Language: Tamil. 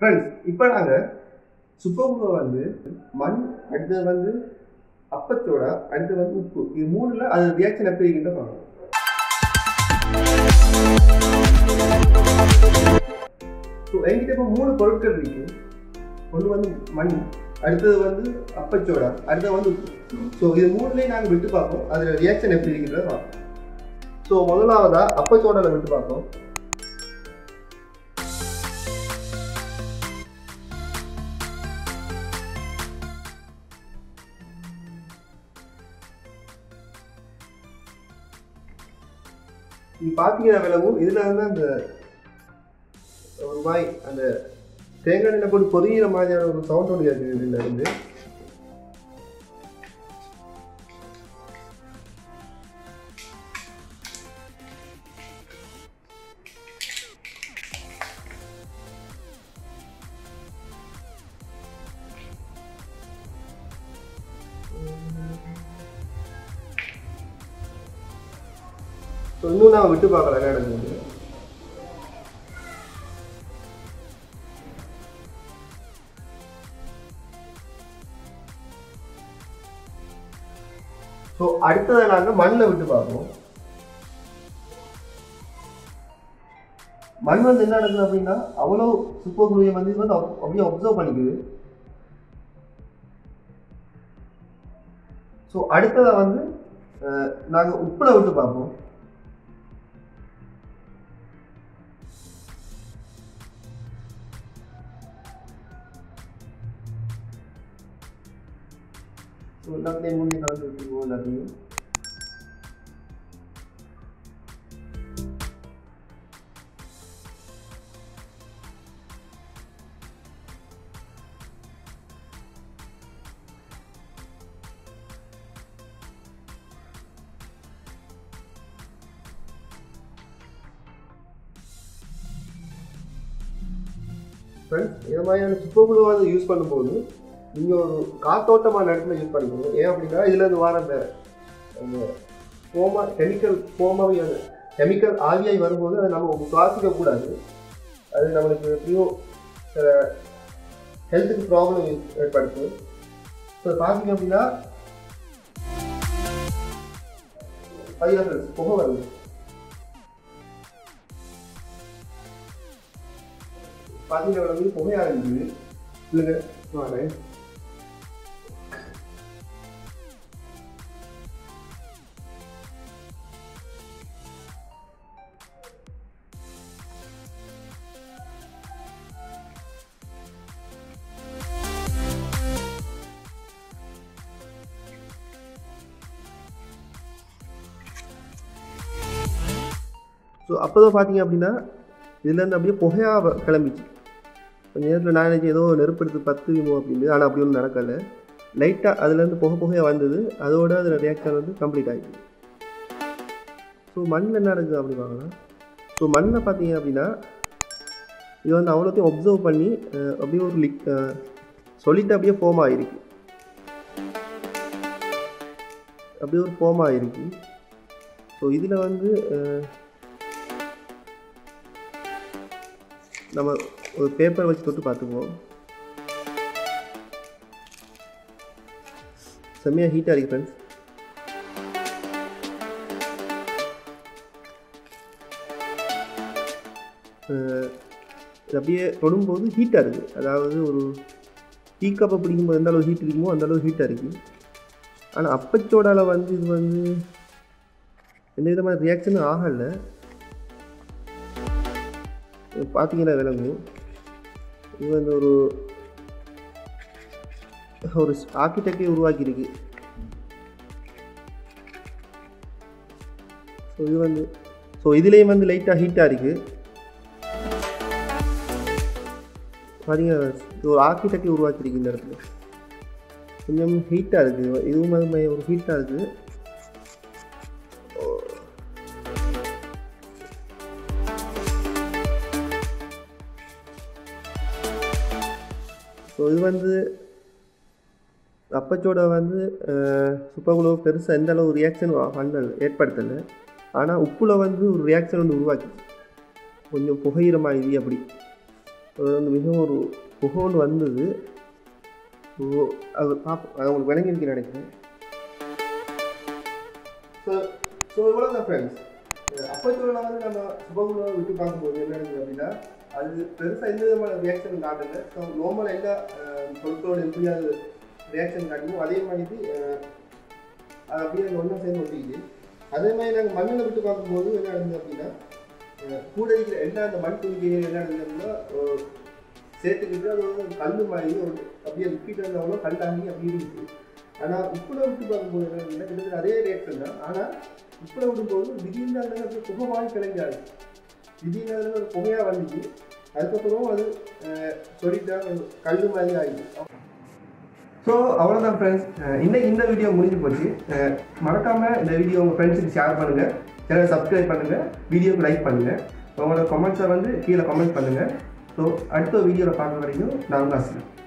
ஃப்ரெண்ட்ஸ் இப்போ நாங்கள் சுப்பகுவை வந்து மண் அடுத்தது வந்து அப்பச்சோடா அடுத்து வந்து உப்பு இது மூணுல அது ரியாக்ஷன் எப்படி இருக்குன்னு பார்க்கணும் ஸோ என்கிட்ட இப்போ மூணு பொருட்கள் இருக்கு ஒன்று வந்து மண் அடுத்தது வந்து அப்பச்சோடா அடுத்தது வந்து உப்பு ஸோ இது மூணுலேயும் நாங்கள் விட்டு பார்ப்போம் அதில் ரியாக்ஷன் எப்படி இருக்குன்றத பார்ப்போம் ஸோ முதலாவதா அப்பச்சோடாவில் விட்டு பார்ப்போம் நீ பார்த்தீங்கன்னா விளவும் இதில் வந்து அந்த ஒரு மாதிரி அந்த தேங்காய் எண்ணெய் போட்டு பொரியிற மாதிரியான ஒரு சவுண்ட் ஒன்று கேட்குது இதில் இருந்து ஸோ இன்னும் நான் விட்டு பார்க்கல என்ன நடக்குது ஸோ அடுத்ததை நாங்கள் மண்ணில் விட்டு பார்ப்போம் மண் வந்து என்ன நடக்குது அப்படின்னா அவ்வளோ சூப்பர் குழுவை வந்து இது வந்து அப்~ அப்படியே அப்சர்வ் பண்ணிக்குது ஸோ அடுத்ததை வந்து நாங்கள் உப்பில் விட்டு பார்ப்போம் ஸோ எல்லாத்துலேயும் மூணு கலந்து விட்டுருவோம் எல்லாத்தையும் ஃப்ரெண்ட்ஸ் இந்த மாதிரியான சுப்பகுழு வந்து யூஸ் பண்ணும்போது நீங்கள் ஒரு காத்தோட்டமான இடத்துல யூஸ் பண்ணிக்கணும் ஏன் அப்படின்னா இதுலேருந்து வர அந்த அந்த ஃபோமா கெமிக்கல் ஃபோமாவை அது கெமிக்கல் ஆவியாகி வரும்போது அதை நம்ம சுவாசிக்க கூடாது அது நம்மளுக்கு எப்படியும் சில ஹெல்த்துக்கு ப்ராப்ளம் ஏற்படுத்தும் ஸோ பார்த்தீங்க அப்படின்னா பதினாறு புகை வருது பார்த்தீங்கன்னா வந்து புகை ஆரம்பிக்குது இல்லைங்க வாங்க ஸோ அப்போ தான் பார்த்தீங்க அப்படின்னா இதுலேருந்து அப்படியே புகையாக கிளம்பிச்சு கொஞ்ச நேரத்தில் நான் நினச்சி ஏதோ நெருப்பு எடுத்து பத்துமோ அப்படின்னு ஆனால் அப்படி ஒன்றும் நடக்கலை லைட்டாக அதுலேருந்து புகை புகையாக வந்தது அதோட அதில் ரியாக்ஷன் வந்து கம்ப்ளீட் ஆகிடுச்சு ஸோ மண்ணில் என்ன நடக்குது அப்படி பார்க்கலாம் ஸோ மண்ணில் பார்த்தீங்க அப்படின்னா இது வந்து அவ்வளோத்தையும் ஒப்சர்வ் பண்ணி அஹ், அப்படியே ஒரு லிக் சொல்லிட்டு அப்படியே ஃபோம் ஆகிருக்கு அப்படியே ஒரு ஃபோம் ஆகிருக்கு ஸோ இதில் வந்து அஹ், நம்ம ஒரு பேப்பர் வச்சு தொட்டு பார்த்துக்குவோம் செம்மையாக ஹீட்டாக இருக்குது ஃப்ரெண்ட்ஸ் இது அப்படியே தொடும்போது ஹீட்டாக இருக்குது அதாவது ஒரு டீ கப்பை பிடிக்கும்போது எந்த அளவு ஹீட் இருக்குமோ அந்த அளவு ஹீட்டாக இருக்குது ஆனால் அப்பச்சோடால வந்து இது வந்து எந்த விதமான ரியாக்ஷனும் ஆகலை இது பார்த்தீங்கன்னா விளங்கும் இது வந்து ஒரு ஒரு ஆர்கிடெக்டே உருவாக்கியிருக்கு ஸோ இது வந்து ஸோ இதுலேயும் வந்து லைட்டாக ஹீட்டாக இருக்குது பார்த்தீங்கன்னா இது ஒரு ஆர்கிடெக்டே உருவாக்கியிருக்கு இந்த இடத்துல கொஞ்சம் ஹீட்டாக இருக்குது இதுவும் அது மாதிரி ஒரு ஹீட்டாக இருக்குது ஸோ இது வந்து அப்பச்சோட வந்து சுப்பகுலோ பெருசாக எந்த அளவு ரியாக்ஷன் பண்ணல ஏற்படுத்தலை ஆனால் உப்புல வந்து ஒரு ரியாக்ஷன் வந்து உருவாக்கி கொஞ்சம் புகையிற மாதிரி அப்படி அது வந்து மிகவும் ஒரு புகை ஒன்று வந்தது ஸோ அது பார்ப்போம் அது உங்களுக்கு விளங்கிருக்கு நினைக்கிறேன் ஸோ ஸோ இவ்வளோ தான் ஃப்ரெண்ட்ஸ் அப்போத்துல வந்து நம்ம சுபகுணம் விட்டு பார்க்கும்போது என்ன நடக்குது அப்படின்னா அது பெருசாக எந்த விதமான ரியாக்ஷன் காட்டல ஸோ நார்மல் எல்லா அஹ், பொருட்களோட எப்படி அது ரியாக்ஷன் காட்டணும் அதே மாதிரி அஹ், அது அப்படியே அங்கே ஒன்றா சேர்ந்து ஒட்டிக்குது அதே மாதிரி நாங்கள் மண்ணில் விட்டு பார்க்கும்போது என்ன நடந்தது அப்படின்னா அஹ், கூட இருக்கிற எல்லா அந்த மண் துணிக்கைகள் என்ன நடந்தது அப்படின்னா அஹ், சேர்த்துக்கிட்டு அது வந்து கல் மாதிரி ஒரு அப்படியே லிக்விட் இருந்தாலும் கல்லாகி அப்படி இருக்குது ஆனால் உப்புல விட்டு பார்க்கும்போது என்ன நடந்ததுன்னா, கிட்டத்தட்ட அதே ரியாக்ஷன் தான் ஆனால் உப்புல விடும்போது திடீர்னு அதில் அப்படியே புகமாக கிளஞ்சாது திடீர்னு அதில் ஒரு புகையாக வந்துச்சு அதுக்கப்புறம் அது அஹ், சொல்லிட்டா ஒரு கல் மாதிரி ஆகிடுச்சு ஸோ அவ்வளோதான் ஃப்ரெண்ட்ஸ் இன்னைக்கு இந்த வீடியோ முடிஞ்சு போச்சு அஹ், மறக்காம இந்த வீடியோ உங்கள் ஃப்ரெண்ட்ஸுக்கு ஷேர் பண்ணுங்கள் சேனல் சப்ஸ்கிரைப் பண்ணுங்கள் வீடியோக்கு லைக் பண்ணுங்கள் உங்களோட கமெண்ட்ஸை வந்து கீழே கமெண்ட் பண்ணுங்கள் ஸோ அடுத்த வீடியோவில் பார்க்குற வரைக்கும் நான் உங்கள் அஸ்லாம்